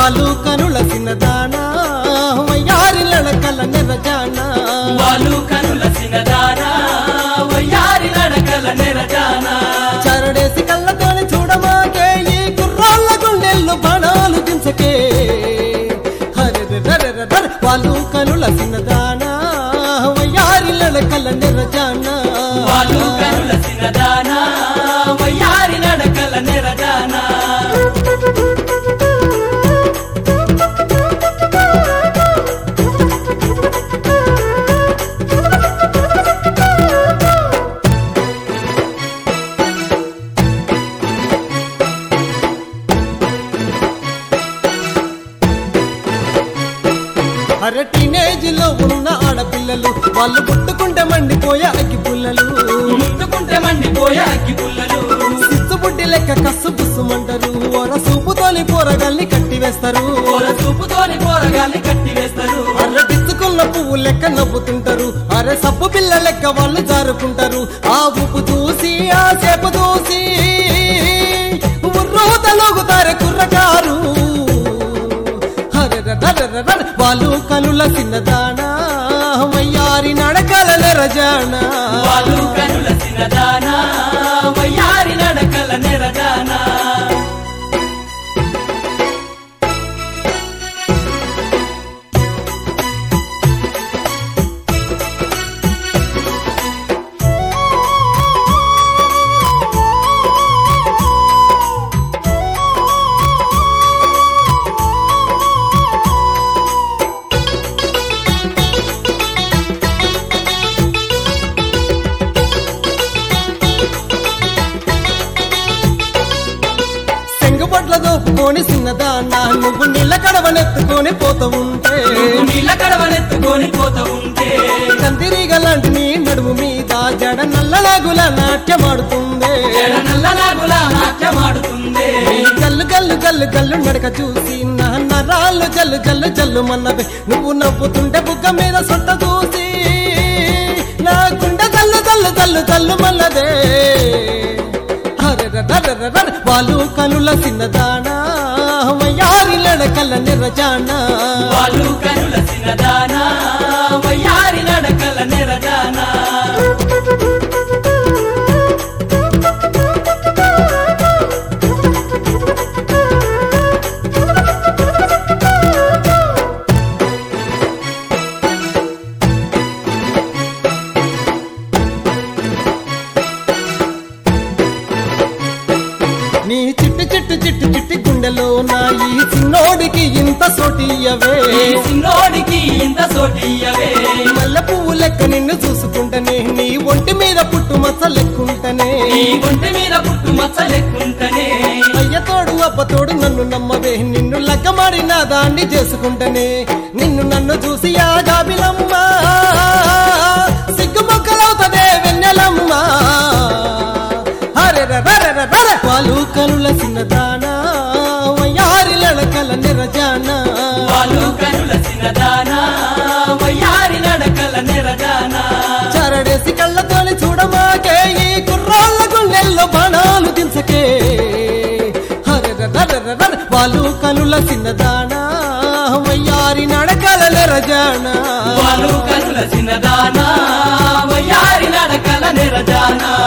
వాళ్ళు కనుల చిన్నదానా వయ్యారి నడకల నెరజానా వాళ్ళు కనుల సినదానా వయ్యారి నడకల నెరజానా చరడేసి కళ్ళతోని చూడమాకే ఈ కుర్రాళ్ళ గుండెల్లో బాణాలు దించకే హరెరెరెరెరెరె. వాళ్ళు కనుల చిన్నదానా వయ్యారి నడకల నెరజానా వాళ్ళు కనుల సినదానా వయ్యారి నడకల నెరజానా అరే టీనేజ్ లో ఉన్న ఆడపిల్లలు వాళ్ళు పుట్టుకుంటే మండిపోయే అగ్గి పుల్లలు ముట్టుకుంటే మండిపోయే అగ్గి పుల్లలు సిచ్చుబుడ్డి లెక్క కస్సు బుస్సుమంటారు ఓర సూపుతోని పోరగాల్ని కట్టి వేస్తారు పూల చూపుతోని పోరగాల్ని కట్టి వేస్తారు అర్ర పిచ్చుకున్న పువ్వు లెక్క నవ్వుతుంటారు అరే సబ్బు పిల్ల లెక్క వాళ్ళు జారుకుంటారు ఆ ఉప్పు చూసి ఆ చేప చూసి ఉర్రూతలోగుతారే కుర్రకారు హరెరెరెరెరెరె. వాళ్ళు కనుల చిన్నదానా వయ్యారి నడకల నెరజానా వాళ్ళు కనుల సినదానా వయ్యారి నడకల నెరజానా సెంగుబొట్ల దోపుకొని చిన్నదానా నువ్వు నీళ్ళ కడవనెత్తుకొని పోతూ ఉంటే నువ్వు నీళ్ళ కడవనెత్తుకొని పోతా ఉంటే కందిరీగ లాంటి నీ నడుము మీద జడ నల్లలాగుల నాట్యమాడుతుందే ఎడ నల్లలాగులా నాట్యమాడుతుందే గల్లు గల్లు గల్లు గల్లు నడక చూసి నా నరాళ్ళు జల్లు జల్లు జల్లు మన్నవే నువ్వు నవ్వుతుంటే బుగ్గ మీద సొట్ట చూసి నా గుండె జల్లు జల్లు జల్లు జల్లు మల్లదే హరెరెరెరెరెరె. వాళ్ళు కనుల చిన్నదానా వయ్యారి నడకల నిరజానా వాళ్ళు కనుల సినదానా వయ్యారి నడకల నెరజానా నీ చిట్టు చిట్టు చిట్టు చిట్టి గుండెలో నా ఈ చిన్నోడికి ఇంత సోటియవే ఈ సిన్నోడికి ఇంత సోటియవే మల్లె పువ్వు లెక్క నిన్ను చూసుకుంటనే నీ ఒంటి మీద పుట్టు మచ్చ లెక్కుంటనే ఈ ఒంటి మీద పుట్టు మచ్చలెక్కుంటనే అయ్యతోడు అబ్బతోడు నన్ను నమ్మవే నిన్ను లగ్గమాడి నా దాన్ని చేసుకుంటనే నిన్ను నన్ను చూసి ఆ గాబిలమ్మ సిగ్గు మొక్కలవుతదే వెన్నెలమ్మ హరెరెరెరెరెరె. వాళ్ళు కనుల చిన్నదానా వయ్యారి లడకల నిరజానా వాళ్ళు కనుల సినదానా వయ్యారి నడకల నెరజానా చరడేసి కళ్ళతోని చూడమాకే ఈ కుర్రాళ్ళ గుండెల్లో బాణాలు దించకే హరెరెరెరెరెరె. వాళ్ళు కనుల చిన్నదానా వయ్యారి నడకల నెరజానా వాళ్ళు కనుల సినదానా వయ్యారి నడకల నెరజానా